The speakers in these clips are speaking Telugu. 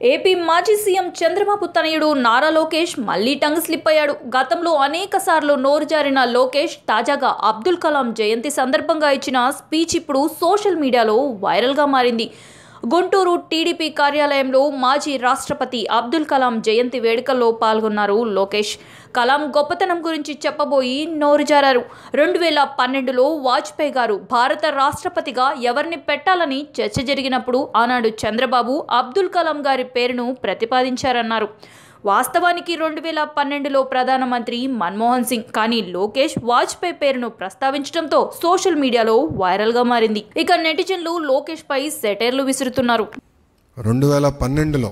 ఏపీ మాజీ సీఎం చంద్రబాబు తనయుడు నారా లోకేష్ మళ్లీ టంగ్ స్లిప్ అయ్యాడు గతంలో అనేక సార్లు నోరు జారిన లోకేష్ తాజాగా అబ్దుల్ కలాం జయంతి సందర్భంగా ఇచ్చిన స్పీచ్ ఇప్పుడు సోషల్ మీడియాలో వైరల్గా మారింది గుంటూరు టీడీపీ కార్యాలయంలో మాజీ రాష్ట్రపతి అబ్దుల్ కలాం జయంతి వేడుకల్లో పాల్గొన్నారు లోకేష్ కలాం గొప్పతనం గురించి చెప్పబోయి నోరు జారారు రెండు వేల పన్నెండులో వాజ్పేయి గారు భారత రాష్ట్రపతిగా ఎవరిని పెట్టాలని చర్చ జరిగినప్పుడు ఆనాడు చంద్రబాబు అబ్దుల్ కలాం గారి పేరును ప్రతిపాదించారన్నారు వాస్తవానికి రెండు వేల పన్నెండులో ప్రధానమంత్రి మన్మోహన్ సింగ్ కానీ లోకేష్ వాజ్పేయి పేరును ప్రస్తావించడంతో సోషల్ మీడియాలో వైరల్గా మారింది ఇక నెటిజన్లు లోకేష్ పై సెటైర్లు విసురుతున్నారు రెండు వేల పన్నెండులో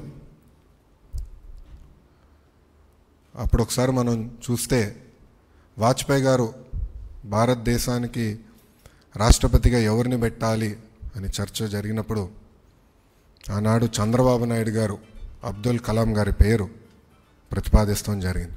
అప్పుడు ఒకసారి మనం చూస్తే వాజ్పేయి గారు భారతదేశానికి రాష్ట్రపతిగా ఎవరిని పెట్టాలి అని చర్చ జరిగినప్పుడు ఆనాడు చంద్రబాబు నాయుడు గారు అబ్దుల్ కలాం గారి పేరు ప్రతిపాదిస్తాం జరిగింది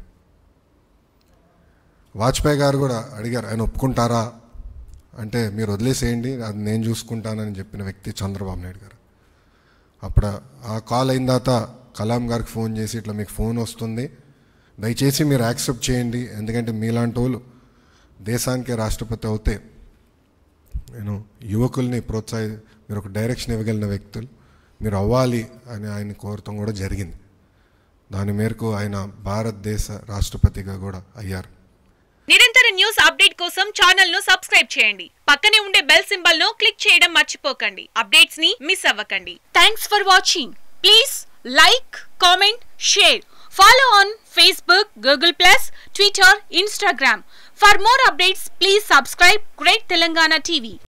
వాజ్పేయి గారు కూడా అడిగారు ఆయన ఒప్పుకుంటారా అంటే మీరు వదిలేసేయండి అది నేను చూసుకుంటానని చెప్పిన వ్యక్తి చంద్రబాబు నాయుడు గారు అప్పుడు ఆ కాల్ అయిన తర్వాత కలాం గారికి ఫోన్ చేసి ఇట్లా మీకు ఫోన్ వస్తుంది దయచేసి మీరు యాక్సెప్ట్ చేయండి ఎందుకంటే మీలాంటి వాళ్ళు దేశానికి రాష్ట్రపతి అవుతే నేను యువకుల్ని ప్రోత్సాహి మీరు ఒక డైరెక్షన్ ఇవ్వగలిగిన వ్యక్తులు మీరు అవ్వాలి అని ఆయన కోరటం కూడా జరిగింది దాని మేరకు ఆయన భారతదేశ రాష్ట్రపతిగా కూడా అయ్యారు నిరంతర న్యూస్ అప్డేట్ కోసం ఛానల్ ను సబ్స్క్రైబ్ చేయండి పక్కనే ఉండే బెల్ సింబల్ ను క్లిక్ చేయడం మర్చిపోకండి అప్డేట్స్ ని మిస్ అవ్వకండి thanks for watching please like comment share follow on Facebook Google plus Twitter Instagram for more updates please subscribe great Telangana TV